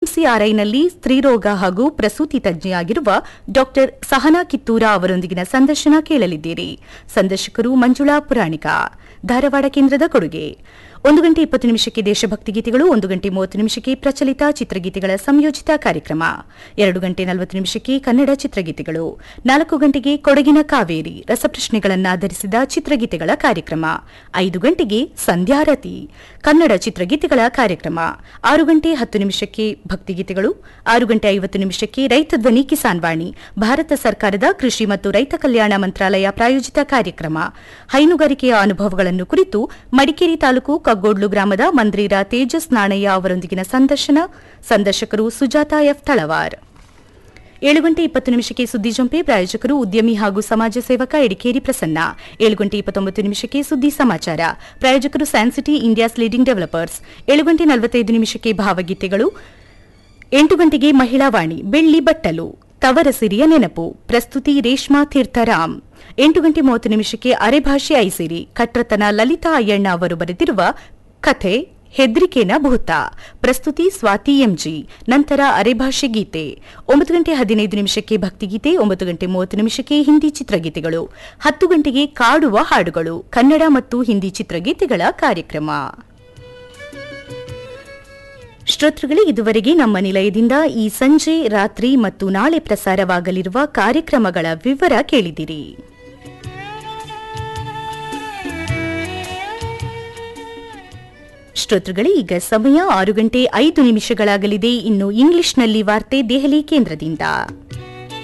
ಕೆಎಂಸಿಆರ್ಐನಲ್ಲಿ ಸ್ತ್ರೀರೋಗ ಹಾಗೂ ಪ್ರಸೂತಿ ತಜ್ಞೆಯಾಗಿರುವ ಡಾಕ್ಟರ್ ಸಹನಾ ಕಿತ್ತೂರ ಅವರೊಂದಿಗಿನ ಸಂದರ್ಶನ ಕೇಳಲಿದ್ದೀರಿ ಸಂದರ್ಶಕರು ಮಂಜುಳಾ ಪುರಾಣಿಕ ಧಾರವಾಡ ಕೇಂದ್ರದ ಕೊಡುಗೆ ಒಂದು ಗಂಟೆ ಇಪ್ಪತ್ತು ನಿಮಿಷಕ್ಕೆ ದೇಶಭಕ್ತಿ ಗೀತೆಗಳು ಒಂದು ಗಂಟೆ ಮೂವತ್ತು ನಿಮಿಷಕ್ಕೆ ಪ್ರಚಲಿತ ಚಿತ್ರಗೀತೆಗಳ ಸಂಯೋಜಿತ ಕಾರ್ಯಕ್ರಮ ಎರಡು ಗಂಟೆ ನಲವತ್ತು ನಿಮಿಷಕ್ಕೆ ಕನ್ನಡ ಚಿತ್ರಗೀತೆಗಳು ನಾಲ್ಕು ಗಂಟೆಗೆ ಕೊಡಗಿನ ಕಾವೇರಿ ರಸಪ್ರಶ್ನೆಗಳನ್ನಾಧರಿಸಿದ ಚಿತ್ರಗೀತೆಗಳ ಕಾರ್ಯಕ್ರಮ ಐದು ಗಂಟೆಗೆ ಸಂಧ್ಯಾರತಿ ಕನ್ನಡ ಚಿತ್ರಗೀತೆಗಳ ಕಾರ್ಯಕ್ರಮ ಆರು ಗಂಟೆ ಹತ್ತು ನಿಮಿಷಕ್ಕೆ ಭಕ್ತಿಗೀತೆಗಳು ಆರು ಗಂಟೆ ಐವತ್ತು ನಿಮಿಷಕ್ಕೆ ರೈತ ಧ್ವನಿ ಕಿಸಾನ್ ವಾಣಿ ಭಾರತ ಸರ್ಕಾರದ ಕೃಷಿ ಮತ್ತು ರೈತ ಕಲ್ಯಾಣ ಮಂತ್ರಾಲಯ ಪ್ರಾಯೋಜಿತ ಕಾರ್ಯಕ್ರಮ ಹೈನುಗಾರಿಕೆಯ ಅನುಭವಗಳನ್ನು ಕುರಿತು ಮಡಿಕೇರಿ ತಾಲೂಕು ಕಗ್ಗೋಡ್ಲು ಗ್ರಾಮದ ಮಂದ್ರೀರ ತೇಜಸ್ ನಾಣಯ್ಯ ಅವರೊಂದಿಗಿನ ಸಂದರ್ಶನ ಸಂದರ್ಶಕರು ಸುಜಾತ ಎಫ್ ತಳವಾರ್ ಏಳು ಗಂಟೆ ಇಪ್ಪತ್ತು ನಿಮಿಷಕ್ಕೆ ಸುದ್ದಿ ಜಂಪೆ ಪ್ರಾಯೋಜಕರು ಉದ್ಯಮಿ ಹಾಗೂ ಸಮಾಜ ಸೇವಕ ಎಡಿಕೇರಿ ಪ್ರಸನ್ನ ಏಳು ಗಂಟೆ ಇಪ್ಪತ್ತೊಂಬತ್ತು ನಿಮಿಷಕ್ಕೆ ಸುದ್ದಿ ಸಮಾಚಾರ ಪ್ರಾಯೋಜಕರು ಸ್ಯಾನ್ಸಿಟಿ ಇಂಡಿಯಾಸ್ ಲೀಡಿಂಗ್ ಡೆವಲಪರ್ಸ್ ಏಳು ಗಂಟೆ ನಲವತ್ತೈದು ನಿಮಿಷಕ್ಕೆ ಭಾವಗೀತೆಗಳು ಎಂಟು ಗಂಟೆಗೆ ಮಹಿಳಾ ವಾಣಿ ಬೆಳ್ಳಿ ಬಟ್ಟಲು ತವರ ಸಿರಿಯ ನೆನಪು ಪ್ರಸ್ತುತಿ ರೇಷ್ಮಾ ತೀರ್ಥರಾಮ್ ಎಂಟು ಗಂಟೆ ಮೂವತ್ತು ನಿಮಿಷಕ್ಕೆ ಅರೆಭಾಷೆ ಐಸಿರಿ ಕಟ್ರತನ ಲಲಿತಾ ಅಯ್ಯಣ್ಣ ಅವರು ಬರೆದಿರುವ ಕಥೆ ಹೆದ್ರಿಕೆನ ಭೂತ ಪ್ರಸ್ತುತಿ ಸ್ವಾತಿ ಎಂಜಿ ನಂತರ ಅರೆಭಾಷೆ ಗೀತೆ ಒಂಬತ್ತು ಗಂಟೆ ಹದಿನೈದು ನಿಮಿಷಕ್ಕೆ ಭಕ್ತಿಗೀತೆ ಒಂಬತ್ತು ಗಂಟೆ ಮೂವತ್ತು ನಿಮಿಷಕ್ಕೆ ಹಿಂದಿ ಚಿತ್ರಗೀತೆಗಳು ಹತ್ತು ಗಂಟೆಗೆ ಕಾಡುವ ಹಾಡುಗಳು ಕನ್ನಡ ಮತ್ತು ಹಿಂದಿ ಚಿತ್ರಗೀತೆಗಳ ಕಾರ್ಯಕ್ರಮ ಶ್ರೋತೃಗಳೇ ಇದುವರೆಗೆ ನಮ್ಮ ನಿಲಯದಿಂದ ಈ ಸಂಜೆ ರಾತ್ರಿ ಮತ್ತು ನಾಳೆ ಪ್ರಸಾರವಾಗಲಿರುವ ಕಾರ್ಯಕ್ರಮಗಳ ವಿವರ ಕೇಳಿದಿರಿ ಶ್ರೋತೃಗಳೇ ಈಗ ಸಮಯ ಆರು ಗಂಟೆ ಐದು ನಿಮಿಷಗಳಾಗಲಿದೆ ಇನ್ನು ಇಂಗ್ಲಿಷ್ನಲ್ಲಿ ವಾರ್ತೆ ದೆಹಲಿ ಕೇಂದ್ರದಿಂದ